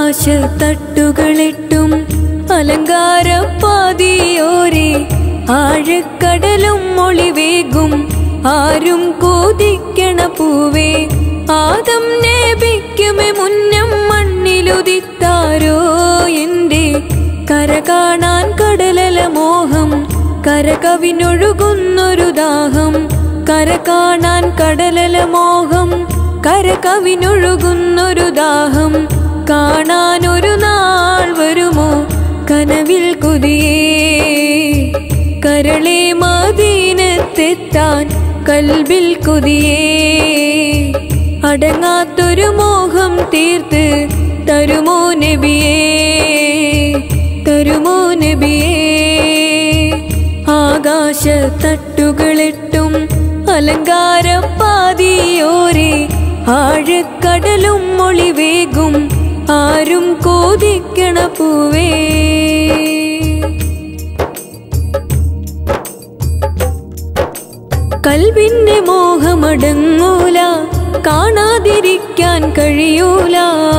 ആകാശ തട്ടുകളിട്ടും അലങ്കാരപ്പാതിയോരെ ആഴക്കടലും മൊളിവേകും ആരും കോതിക്കണ പൂവേ ആദം നേപിക്കുമേ മുന്നം മണ്ണിലുദിത്താരോ എന്റെ കര കാണാൻ കടലല മോഹം കര കവിനൊഴുകുന്നൊരു ദാഹം കര കാണാൻ കടലല മോഹം കര കവിനൊഴുകുന്നൊരു ദാഹം കാണാനൊരു നാൾ വരുമോ കനവിൽ കുതിയേ കരളെ മദീനത്തെത്താൻ കൽബിൽ കുതിയേ അടങ്ങാത്തൊരു മോഹം തീർത്ത് തരുമോ നബിയേ തരുമോ നബിയേ ആകാശ തട്ടുകളിട്ടും അലങ്കാരപ്പാതിയോരെ ആഴക്കടലും മൊളിവേകും ആരും കോതിക്കണ പൂവേ കൽവിന്റെ മോഹമടങ്ങൂല കാണാതിരിക്കാൻ കഴിയൂല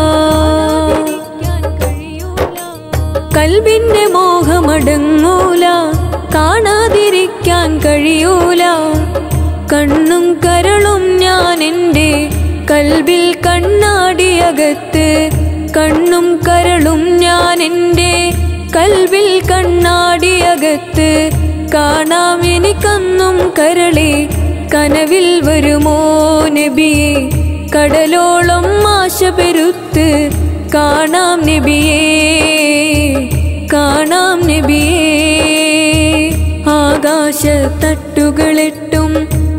കൽവിന്റെ മോഹമടങ്ങൂല കാണാതിരിക്കാൻ കഴിയൂല കണ്ണും കരളും ഞാൻ എൻ്റെ കൽവിൽ കണ്ണാടിയകത്ത് കണ്ണും കരളും ഞാൻ എൻ്റെ കൽവിൽ കണ്ണാടിയകത്ത് കാണാം എനിക്കന്നും കരളെ കനവിൽ വരുമോ നബിയെ കടലോളം ആശ പെരുത്ത് കാണാം നബിയേ കാണാം നബിയേ ആകാശ തട്ടുകളിട്ടും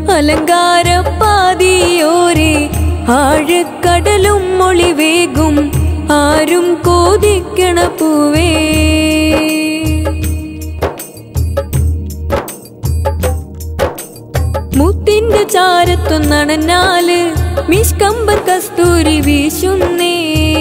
അലങ്കാരപ്പാതിയോരെ ആഴക്കടലും മൊളിവേകും ആരും കോതിക്കണ പൂവേ മുത്തിന്റെ ചാരത്തു നടന്നാല് മിഷ്കമ്പർ കസ്തൂരി വീശുന്നേ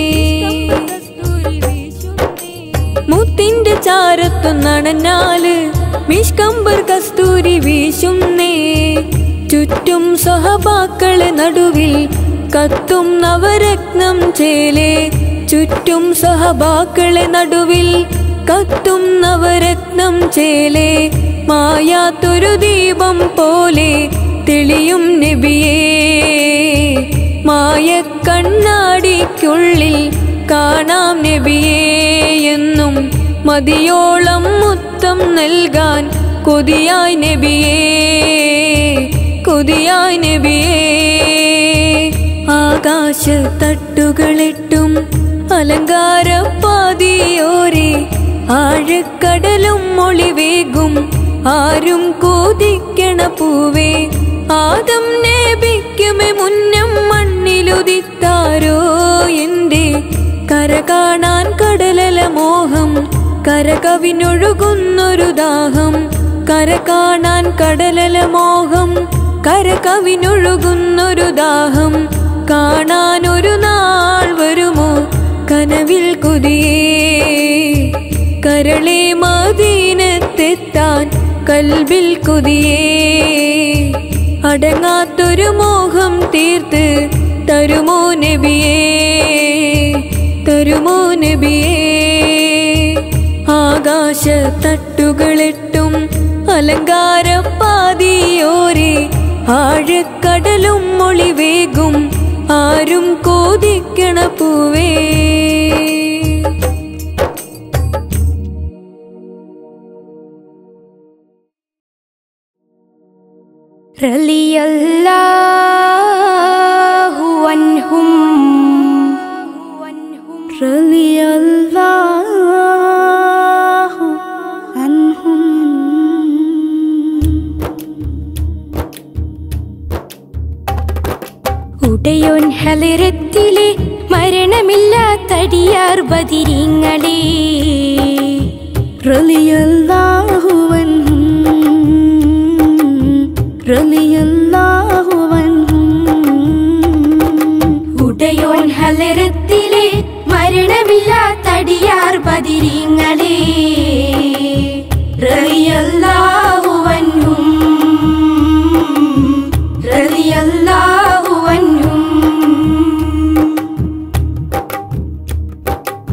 മുത്തിന്റെ ചാരത്തു നടന്നാല് മിഷ്കമ്പർ കസ്തൂരി വീശുന്നേ ചുറ്റും സഹബാക്കളെ നടുവിൽ കത്തും നവരത്നം ചേലേ ചുറ്റും സഹബാക്കളെ നടുവിൽ കത്തും നവരത്നം ചേലേ മായാത്തൊരു ദീപം പോലെ തെളിയും നബിയേ മായ കണ്ണാടിക്കുള്ളിൽ കാണാം നബിയേ എന്നും മതിയോളം മുത്തം നൽകാൻ കൊതിയായി നബിയേ കൊതിയായി നബിയേ ആകാശ തട്ടുകളിട്ടും അലങ്കാരപ്പാതിയോരെ ആഴക്കടലും മൊളിവേകും ആരും കോതിക്കണ പൂവേ ആദം നേപിക്കുമേ മുന്നം മണ്ണിലുദിത്താരോ എൻ്റെ കര കാണാൻ കടലല മോഹം കര കവിനൊഴുകുന്നൊരു ദാഹം കര കാണാൻ കടലല മോഹം കര കവിനൊഴുകുന്നൊരു ദാഹം കാണാനൊരു നാൾ വരുമോ കനവിൽ കുതിയേ കരളെ മദീനത്തെത്താൻ കൽബിൽ കുതിയേ അടങ്ങാത്തൊരു മോഹം തീർത്ത് തരുമോ നബിയേ തരുമോ നബിയേ ആകാശ തട്ടുകളിട്ടും അലങ്കാരപ്പാതിയോരെ ആഴക്കടലും മൊളിവേകും ആരും കോതിക്കണ പൂവേ رضي الله عنهم رضي الله عنهم ഉടയോൻ ഹലിരത്തിലെ മരണമില്ലാത്തടിയാർ ബദിരിങ്ങളെ റളിയല്ലാഹു അൻഹും റളിയല്ലാഹു അൻഹും ഉടയോൻ ഹലരത്തിലെ മരണമില്ലാത്തടിയാർ ബദിരിങ്ങളെ റളിയല്ലാഹു അൻഹും റളിയല്ലാഹു അൻഹും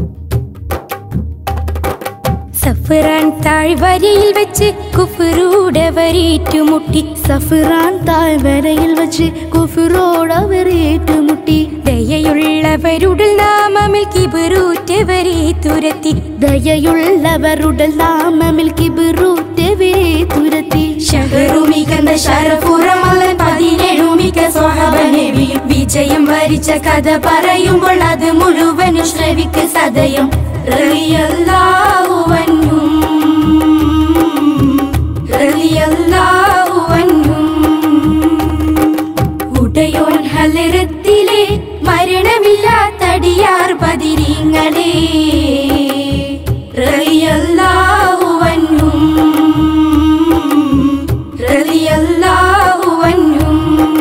താഴ്വരയിൽ വെച്ച് കുഫറൂടവരേറ്റുമുട്ടി സഫറാൻ താഴ്വരയിൽ വച്ച് കുഫിറോടവർ ഏറ്റുമുട്ടി ദയയുള്ളവരുടൽ നാമമിൽ കിബറൂറ്റവരെ തുരത്തി ദയയുള്ളവരുടെ നാമമിൽ കിബിറൂറ്റവരെ തുരത്തി ഷഹറുമികந்த ശരഫുറമല്ലൻ പതിനേഴുമിക സ്വഹബനബിയും വിജയം വരിച്ച കഥ പറയുമ്പോൾ അത് മുഴുവനും ശ്രവിക്ക് സദയം റളിയല്ലാഹു അൻഹും. റളിയല്ലാഹു അൻഹും. ഉടയോൻ ഹലരത്തിലെ മരണമില്ലാത്തടിയാർ പതിരീങ്ങളെ റളിയല്ലാഹു അൻഹും. റളിയല്ലാഹു അൻഹും.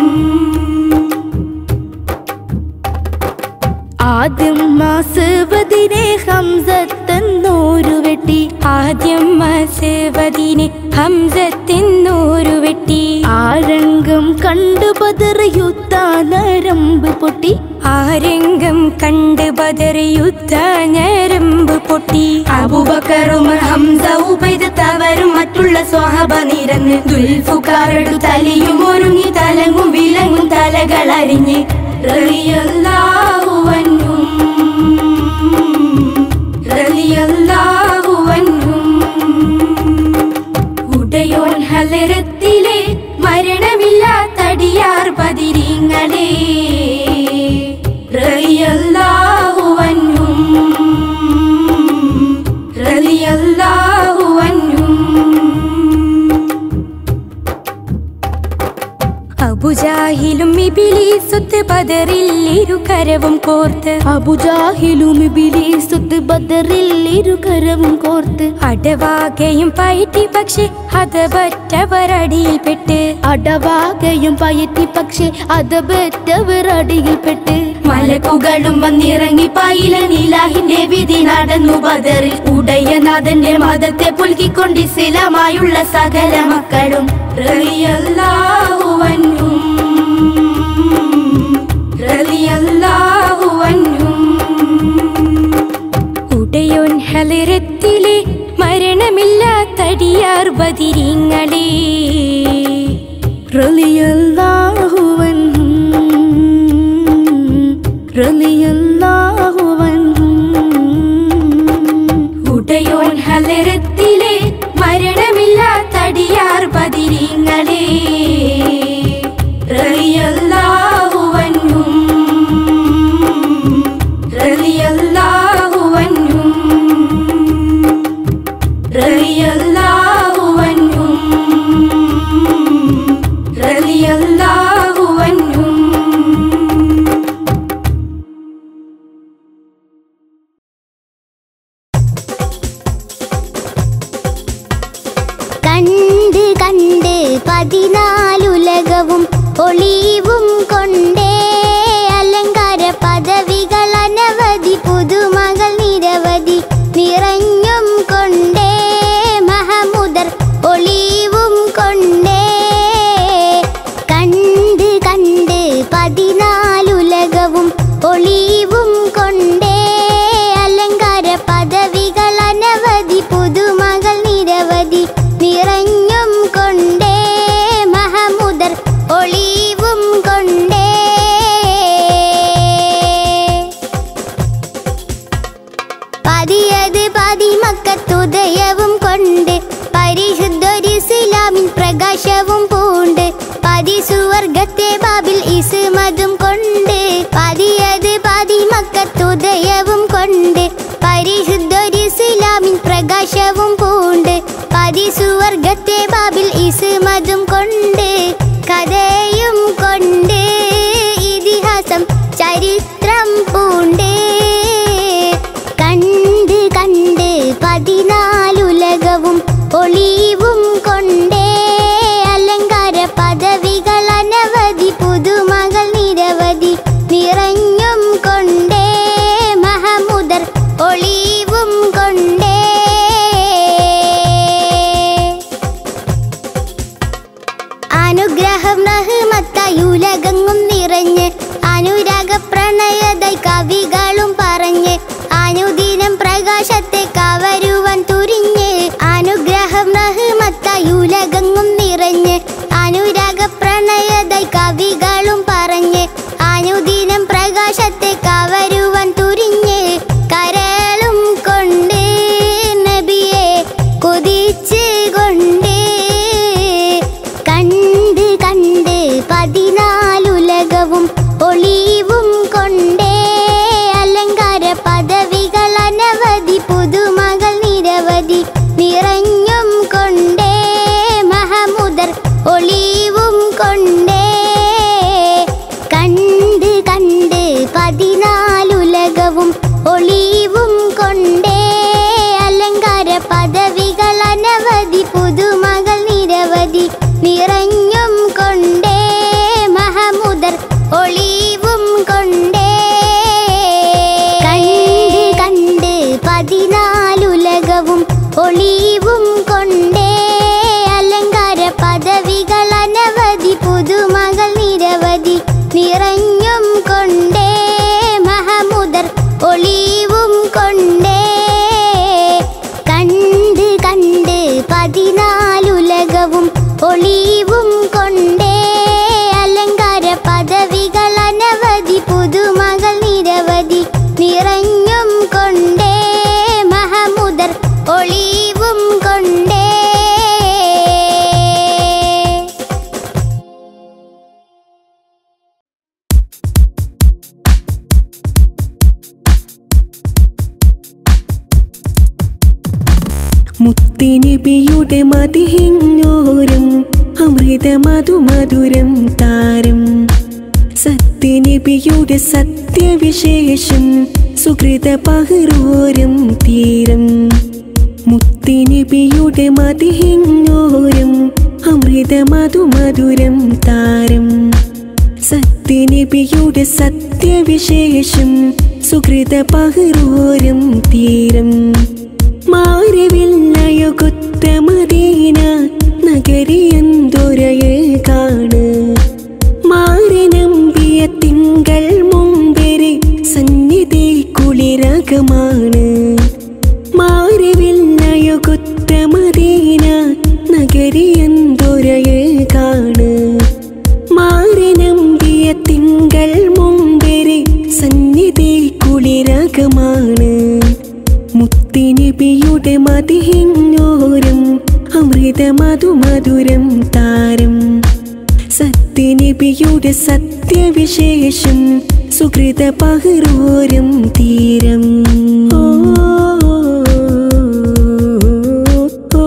ആദ്യം മാസവതിനെ ഹംസത്തെന്നോരു വെട്ടി ആദ്യം മാസവതിനെ ഹംസത്തെന്നോരു വെട്ടി ആരംഗം കണ്ടു പതറിയുത്ത നരമ്പ് പൊട്ടി ആരംഗം കണ്ട് ബദർ യുദ്ധ ഞരമ്പ് പൊട്ടി അബുബക്കറും ഹംസ ഉപൈതവരും മറ്റുള്ള സ്വഹബ നിരന്ന് ദുൽഫുകാരടു തലയും ഒരുങ്ങി തലങ്ങും വിലങ്ങും തലകൾ അരിഞ്ഞ് റളിയല്ലാഹു അൻഹും. റളിയല്ലാഹു അൻഹും. ഉടയോൻ ഹലരത്തിലെ മരണമില്ലാത്തടിയാർ പതിരീങ്ങളെ റളിയല്ലാഹു അൻഹും. റളിയല്ലാഹു അൻഹും. അബുജാഹിലും ഇബിലീസുത്ത് ബദറിൽ ഇരുകരവും കോർത്ത് അബുജാഹിലും ഇബിലീസുത്ത് ബദറിൽ ഇരുകരവും കോർത്ത് അടവാകയും പയറ്റി പക്ഷെ ഹതപറ്റവരടിയിൽപ്പെട്ട് അടവാകയും പയറ്റി പക്ഷെ അതപറ്റവർ അടിയിൽപ്പെട്ട് മലക്കുകളും വന്നിറങ്ങി പൈല നീലാഹിന്റെ വിധി നടന്നു ബദറിൽ ഉടയനാഥന്റെ മതത്തെ പുൽകിക്കൊണ്ട് ഇസ്ലാമായുള്ള സകല മക്കളും റളിയല്ലാഹു അൻഹും. റളിയല്ലാഹു അൻഹും. ഉടയോൻ ഹലിറത്തിലെ മരണമില്ലാത്തടിയാർ ബദിരിങ്ങളെ റളിയല്ലാഹു അൻഹും. റളിയല്ലാഹു അൻഹും. ഉടയോൻ ഹലരത്തിലെ മരണമില്ലാത്തടിയാർ പതിരിങ്ങളെ റളിയല്ലാഹു അൻഹും. റളിയല്ലാഹു അൻഹും. റളിയല്ലാഹു അൻഹും. റളിയല്ലാഹു അൻഹും. കണ്ട് കണ്ട് പതിനാലുലകവും ഒളിവും കൊണ്ടേ അലങ്കാര പദവികൾ അനവധി പുതുമകൾ നിരവധി നിറഞ്ഞും കൊണ്ടേ മഹമുദർ ഒളിവും കൊണ്ടേ കണ്ട് കണ്ട് പതിനാലുലകവും ഒളിവും കൊണ്ടേ അലങ്കാര പദവികൾ അനവധി പുതുമകൾ നിരവധി നിറഞ്ഞും കൊണ്ടേ മഹമുദർ ഒളിവും കൊണ്ടേ പതിയത് പതിമക്കത്തുദയവും കൊണ്ട് പരിശുദ്ധൊരിസ്ലാമിൻ പ്രകാശവും പൂണ്ട് പതിസുവർഗത്തെ ബാബിൽ ഇസുമതും കൊണ്ട് പതിയത് പതിമക്കത്തുദയവും കൊണ്ട് പരിശുദ്ധൊരിസ്ലാമിൻ പ്രകാശവും പൂണ്ട് പതിസുവർഗത്തെ ബാബിൽ ഇസുമതും കൊണ്ട് കഥയും കൊണ്ട് ഇതിഹാസം ചരിത്രം പൂണ്ട് കണ്ട് കണ്ട് പതിനാലുലകവും ഒളിവും കൊണ്ടേ അലങ്കാര പദവികൾ അനവധി പുതുമകൾ നിരവധി നിറഞ്ഞും കൊണ്ടേ മഹമുദർ ഒളിവും കൊണ്ടേ അനുഗ്രഹം നഹ്മത്തായുലകങ്ങും നിറഞ്ഞ് അനുരാഗ പ്രണയതായി കവികളും പറഞ്ഞ് അനുദിനം പ്രകാശത്തെ കവരുവാൻ തുരിഞ്ഞ് അനുഗ്രഹ മുത്തിനിബിയുടെ മതിഹിഞ്ഞോരും അമൃത മധുമധുരം താരം സത്യനിബിയുടെ സത്യവിശേഷം സുഹൃത പകരോരം തീരം മുത്തിനിബിയുടെ മതിഹിഞ്ഞോരും അമൃത മധുമധുരം താരം സത്യനിബിയുടെ സത്യവിശേഷം സുഹൃത പകരോരം തീരം മാരവില്ലയുകുത്ത മദീന നഗരിയന്തുരയെ കാണ് മാരനമ്പിയ തിങ്കൾ മുമ്പെരി സന്നിധി കുളിരകമാണ് മാരവില്ലയുകുത്ത മദീന നഗരിയന്തുരയെ കാണ് മാരനമ്പിയ തിങ്കൾ മുമ്പെരി സന്നിധി കുളിരകമാണ് മുത്തിനിബിയുടെ മതിഹിഞ്ഞോരും അമൃത മധുമധുരം താരം സത്യനിബിയുടെ സത്യവിശേഷം സുഹൃത പകരോരം തീരം ഓ, ഓ,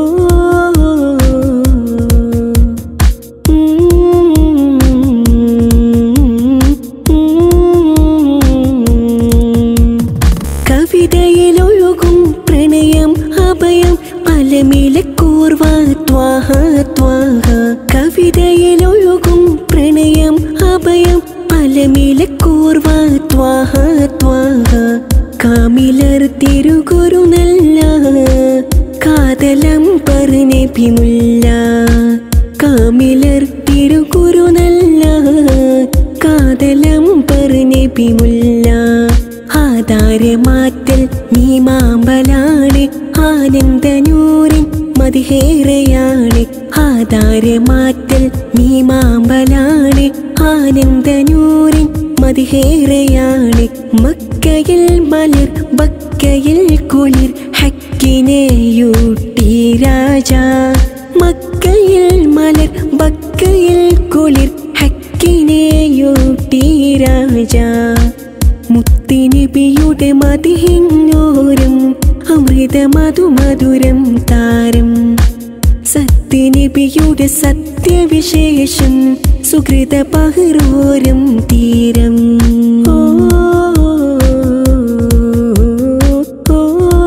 കവിതയിലൊഴുകും പ്രണയം അഭയം പലമിലക്കൂർവ ത്വാഹ ത്വാഹ കവിതയിലൊഴുകും പ്രണയം അഭയം പലമിലക്കൂർവ ത്വാഹ ത്വാഹ കാമിലർ തിരുകുരു നല്ല കാതലം പറഞ്ഞിമുല്ല കാമിലർ തിരുകുരു നല്ല കാതലം പറഞ്ഞിമുല്ല ആധാരമാറ്റൽ നീ മാമ്പലാണ് ആനന്ദനൂറിൻ മതിഹേറെയാണ് ആധാരമാറ്റൽ നീ മാമ്പലാണ് ആനന്ദനൂറിൻ മതിഹേറെയാണ് മക്കയിൽ മലർ ബക്കയിൽ കുളിർ ഹക്കിനെയൂട്ടി രാജ മക്കയിൽ മലർ ബക്കയിൽ കുളിർ ഹക്കിനെയൂട്ടി രാജ മുത്തിനിബിയുടെ മതിഹിഞ്ഞോരും അമൃത മധുമധുരം താരം സത്യനിബിയുടെ സത്യവിശേഷം സുഹൃത പകരോരം തീരം ഓ, ഓ,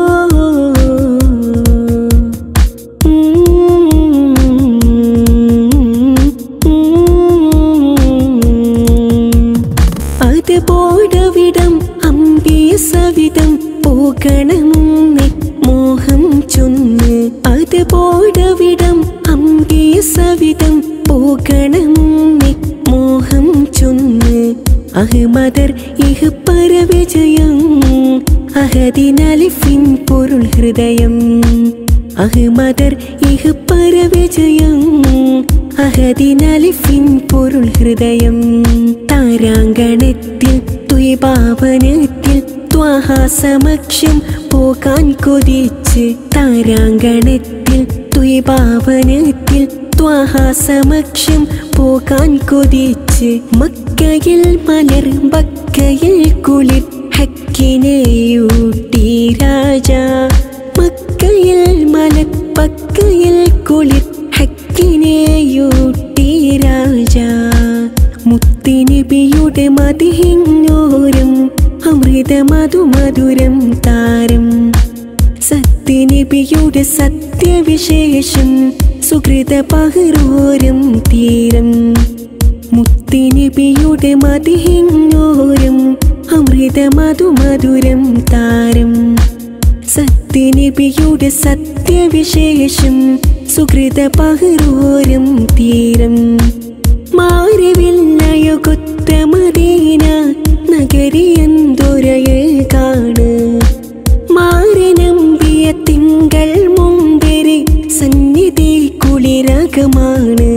അത് പോടവിടം അമ്പിയ സവിധം പോകണമെന്ന് മോഹം ചൊന്ന് അത് പോടവിടം അമ്പിയ സവിധം പോകണമെന്ന് മോഹം ചൊന്ന് അഹ്മദർ ഇഹ് പരവിജയം അഹദിനലിഫിൻ പൊരുൾ ഹൃദയം അഹ്മദർ ഇഹ് പരവിജയം അഹദിനലിഫിൻ പൊരുൾ ഹൃദയം താരാങ്കണത്തിൽ ത്വപാവനത്തിൽ ത്വാഹ സമക്ഷം പോകാൻ കൊതിച്ച് താരാങ്കണത്തിൽ ത്വപാവനത്തിൽ ത്വാഹ സമക്ഷം പോകാൻ കൊതിച്ച് മക്കയിൽ മലർ ബക്കയിൽ കുളിർ ഹക്കിനെയൂട്ടി രാജ മക്കയിൽ മലർ ബക്കയിൽ കുളിർ ഹക്കിനെയൂട്ടി രാജ മുത്തിനിബിയുടെ മതിഹിഞ്ഞോരും അമൃത മധുമധുരം താരം സത്യനിബിയുടെ സത്യവിശേഷം സുഹൃത പകരോരം തീരം മുത്തിനിബിയുടെ മതിഹിഞ്ഞോരും അമൃത മധുമധുരം താരം സത്യനിബിയുടെ സത്യവിശേഷം സുഹൃത പകരോരം തീരം മാരവില്ലയുകൊത്ത മദീന നഗരിയന്തുരയെ കാണ് മാരനമ്പിയ തിങ്കൾ മുമ്പെരി സന്നിധി കുളിരകമാണ്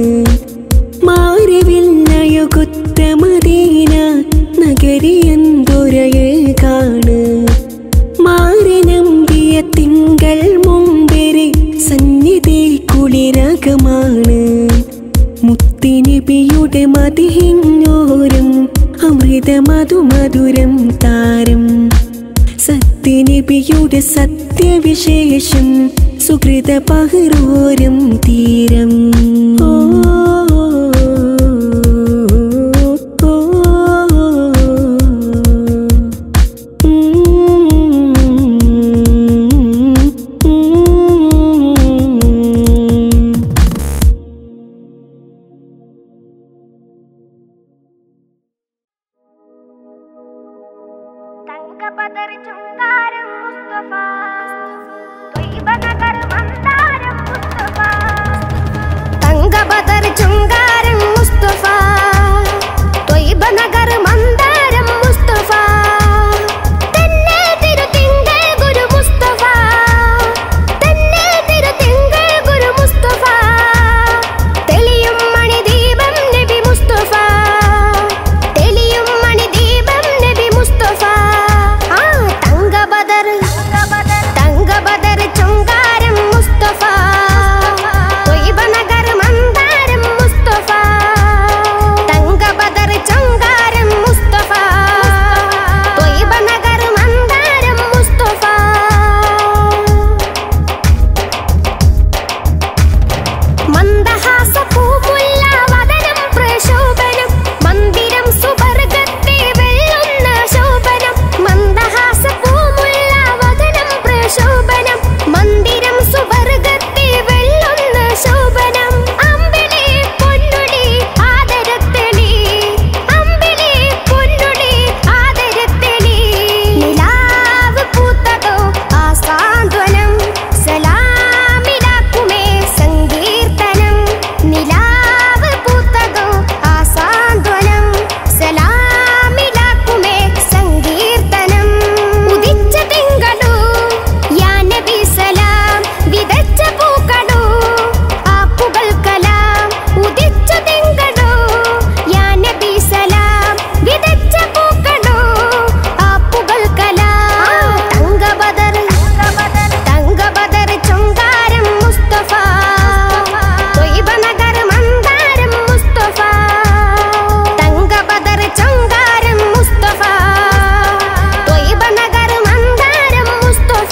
മാരവില്ലയുകൊത്ത മദീന നഗരിയന്തുരയെ കാണ് മാരനമ്പിയ തിങ്കൾ മുമ്പെരി സന്നിധി കുളിരകമാണ് മുത്തിനിബിയുടെ മതിഹിഞ്ഞോരും അമൃത മധുമധുരം താരം സത്യനിബിയുടെ സത്യവിശേഷം സുഹൃത പകരോരം തീരം ഓ, ഓ, ഉം. തങ്കപതർ ചുങ്കാരം മുസ്തഫ ത്വയ്ബനഗർ മന്ദാരം മുസ്തഫ തങ്കപതർ ചുങ്കാരം മുസ്തഫ ത്വയ്ബനഗർ മന്ദാരം മുസ്തഫ തന്നെ തിരുതിങ്കൾ ഗുരു മുസ്തഫ തന്നെ തിരുതിങ്കൾ ഗുരു മുസ്തഫ തെളിയും മണിദീപം നബി മുസ്തഫ തെളിയും മണിദീപം നബി മുസ്തഫ ആ തങ്കബദർ തങ്കബദർ ചുങ്കാരം മുസ്തഫ ത്വയ്ബനഗർ മന്ദാരം മുസ്തഫ തങ്കബദർ ചുങ്കാരം മുസ്തഫ ത്വയ്ബനഗർ മന്ദാരം മുസ്തഫ മന്ദഹാസപൂമുല്ല വദനം പ്രശോഭനം മന്ദിരം സുവർഗത്തെ വെല്ലുന്ന ശോഭനം മന്ദഹാസപൂമുല്ല വദനം പ്രശോഭനം മന്ദിരം സുവർഗത്തെ വെല്ലുന്ന ശോഭനം അമ്പിളി പൊന്നുടി ആദരത്തെളി അമ്പിളി പൊന്നുടി ആദരത്തെളി നിലാവ് പൂത്തതോ ആ സാന്ത്വനം സലാമിലാക്കുമേ സങ്കീർത്തനം നിലാവ് പൂത്തതോ ആ സാന്ത്വനം സലാമിലാക്കുമേ സങ്കീർത്തനം ഉദിച്ച തിങ്കളു യാ നബി സലാം വിതച്ച പൂക്കളു ആ പുകൾ കലാം ഉദിച്ച തിങ്കളു യാ നബി സലാം വിതച്ച പൂക്കളു ആ പുകൾ കലാം തങ്കബദർ തങ്കബദർ ചുങ്കാരം മുസ്തഫ ത്വയ്ബനഗർ മന്ദാരം മുസ്തഫ തങ്കബദർ ചുങ്കാരം മുസ്തഫ ത്വയ്ബനഗർ മന്ദാരം മുസ്തഫ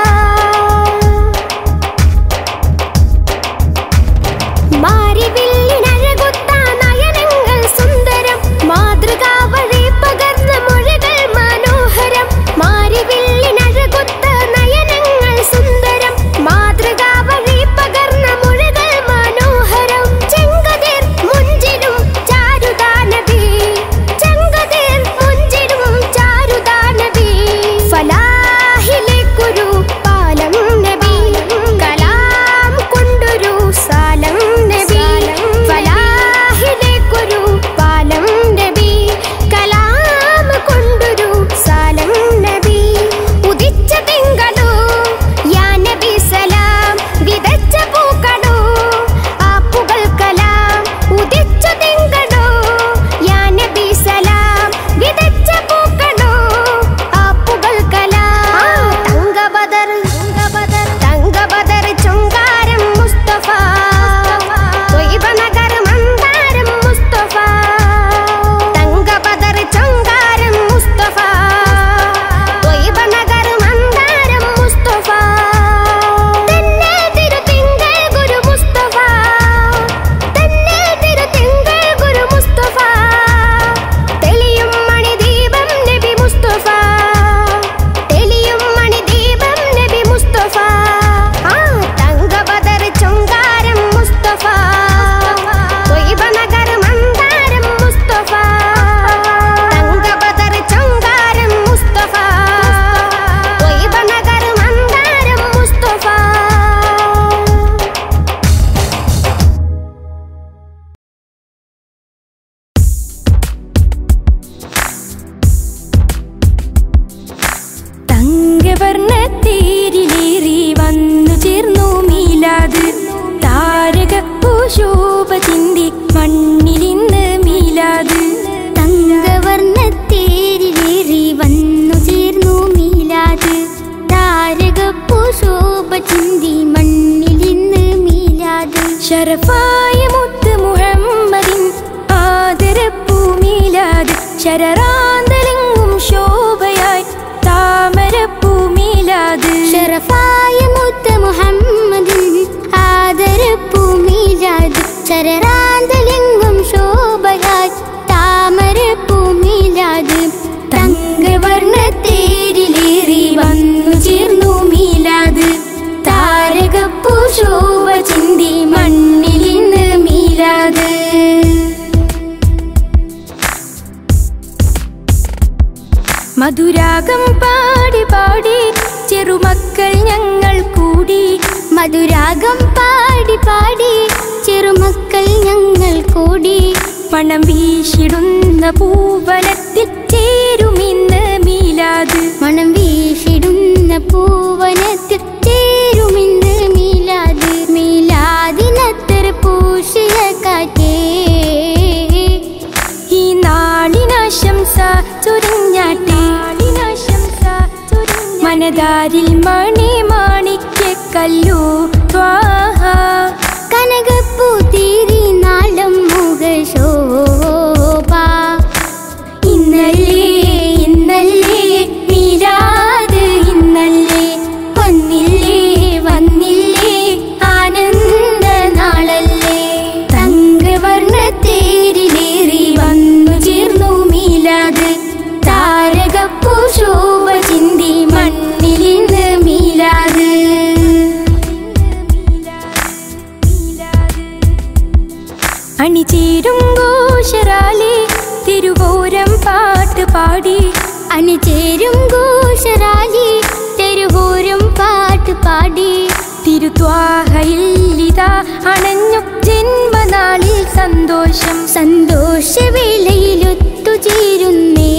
മാരിവില്ലിനഴകൊത്ത നയനങ്ങൾ സുന്ദരം മാതൃകാ വഴി പകർന്ന മൊഴികൾ മനോഹരം മാരിവില്ലിനഴകൊത്ത നയനങ്ങൾ സുന്ദരം മാതൃകാ വഴി പകർന്ന മൊഴികൾ മനോഹരം ചെങ്കതിർ മുഞ്ചിലും ചാരുദാനബി ചെങ്കതിർ മുഞ്ചിലും ചാരുദാനബി ഫലാഹിലേക്കൊരു പാലം നബി കലാം കൊണ്ടൊരു സാലം നബി ഫലാഹിലേക്കൊരു പാലം നബി കലാം കൊണ്ടൊരു സാലം നബി ഉദിച്ച തിങ്കളു യാ നബി സലാം വിതച്ച പൂക്കളു ആ പുകൾ കലാം ഉദിച്ച തിങ്കളു യാ നബി സലാം വിതച്ച പൂക്കളു ആ പുകൾ കലാം തങ്കബദർ തങ്കബദർ ചുങ്കാരം മുസ്തഫ ത്വയ്ബനഗർ മന്ദാരം മുസ്തഫ തങ്കബദർ ചുങ്കാരം മുസ്തഫ ത്വയ്ബനഗർ മന്ദാരം മുസ്തഫ തന്നെ തിരുതിങ്കൾ ഗുരു മുസ്തഫ തന്നെ തിരുതിങ്കൾ ഗുരു മുസ്തഫ തെളിയും മണിദീപം നബി മുസ്തഫ തെളിയും മണിദീപം നബി മുസ്തഫ ആ തങ്കബദർ ചുങ്കാരം മുസ്തഫ ത്വയ്ബനഗർ മന്ദാരം മുസ്തഫ തങ്കബദർ ചുങ്കാരം മുസ്തഫ ത്വയ്ബനഗർ മന്ദാരം മുസ്തഫ തങ്കവർണ്ണത്തേരിലേറി വന്നു ചേർന്നു മീലാത് താരകപ്പൂശോഭ ചിന്തി മണ്ണിലിന്ന് മീലാത് തങ്കവർണ്ണത്തേരിലേറി വന്നു ചേർന്നു മീലാത് താരകപ്പൂശോഭ ചിന്തി മണ്ണിലിന്ന് മീലാത് ശരഫായ മുത്ത് മുഹമ്മദിൻ ആദരപ്പൂ മീലാത് ശരറാന്തലെങ്ങും ശോഭയായി താമരപ്പൂ മീലാത് ഷറഫായ മുത്ത് മുഹമ്മദ് ശരറാന്തലെങ്കും ശോഭയായി താമരപ്പൂ മീലാത് തങ്കവർണ്ണ തേരിലേറി വന്നു ചേർന്നു മീലാത് താരകപ്പൂ ശോഭ ചിന്തി മണ്ണിലിന്ന് മീലാത് മധുരാഗം പാടി പാടി ചെറുമക്കൾ ഞങ്ങൾ കൂടി മധുരാഗം പാടി പാടി ചെറുമക്കൾ ഞങ്ങൾ കൂടി പണം വീശിടുന്ന പൂവനത്തിൽ ചേരുമിന്ന് മീലാത് മണം വീശിടുന്ന പൂവനത്തിൽ ചേരുമിന്ന് മീലാത് മീലാദിനത്തര പൂശിയ കാറ്റേ ഈ നാളിനാശംസ ചൊരിഞ്ഞാട്ടെ മനതാരിൽ മണി മാണിക്യ കല്ലു ത്വാഹ കനകപ്പൂ തീരി നാളം മുഖശോഭ ഇന്നല്ലേ ഇന്നല്ലേ മീരാത് ഇന്നല്ലേ വന്നില്ലേ വന്നില്ലേ ആനന്ദ നാളല്ലേ തങ്കവർണ്ണ തേരിലേറി വന്നു ചേർന്നു മീലാത് താരകപ്പൂ ശോഭ ചിന്തി മണ്ണിലിന്ന് മീലാത് അണിചേരും ഘോഷരാലേ തിരുവോരം പാട്ട് പാടി അണിചേരും ഘോഷരാലി തെരുവോരം പാട്ട് പാടി തിരുത്വാഹയില്ലിതാ അണഞ്ഞു ജന്മനാളിൽ സന്തോഷം സന്തോഷവേളയിലൊത്തുചേരുന്നേ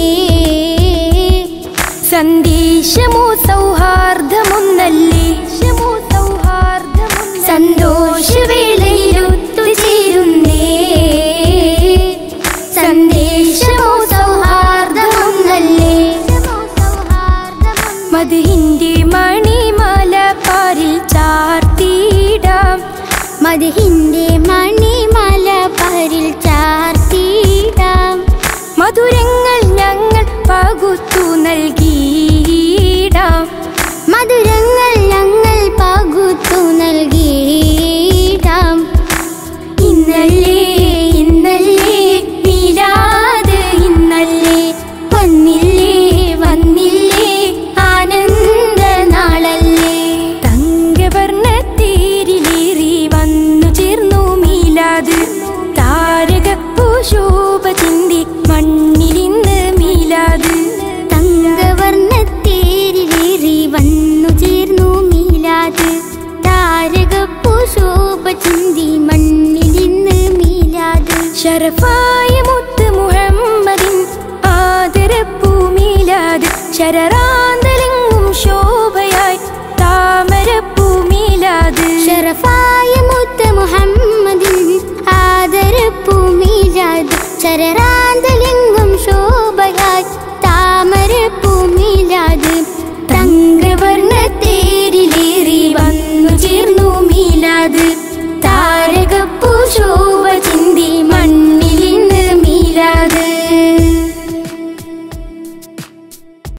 സന്ദേശമോ സൗഹാർദ്ദമൊന്നല്ലേ സന്തോഷവേളയിലൊത്തുചേരുന്നേ സന്ദേശമോ സൗഹാർദ്ദമൊന്നല്ലേ മധുഹിന്റെ മണിമാല പാരിൽ ചാർത്തിയിടാം മധുഹിന്റെ മണിമല പരിൽ ചാർത്തിയിടാം മധുരങ്ങൾ ഞങ്ങൾ പകുത്തു നൽകിയിടാം മധുരങ്ങൾ ഞങ്ങൾ പകുത്തു നൽകിയിടാം ഇന്നല്ലേ ഇന്നല്ലേ മീലാത് ഇന്നല്ലേ വന്നില്ലേ വന്നില്ലേ ആനന്ദ നാളല്ലേ തങ്കവർണ്ണ തേരിലേറി വന്നു ചേർന്നു മീലാത് താരകപ്പൂ ശോഭ ചിന്തി മണ്ണിലിന്ന് മീലാത് തങ്കവർണ്ണത്തേരിലേറി വന്നു ചേർന്നു മീലാത് താരകപ്പൂ ശോഭ ചിന്തി മണ്ണിലിന്ന് മീലാത് ഷറഫായ മുത്ത് മുഹമ്മദിൻ ആദരപ്പൂ മീലാത് ശരറാന്ത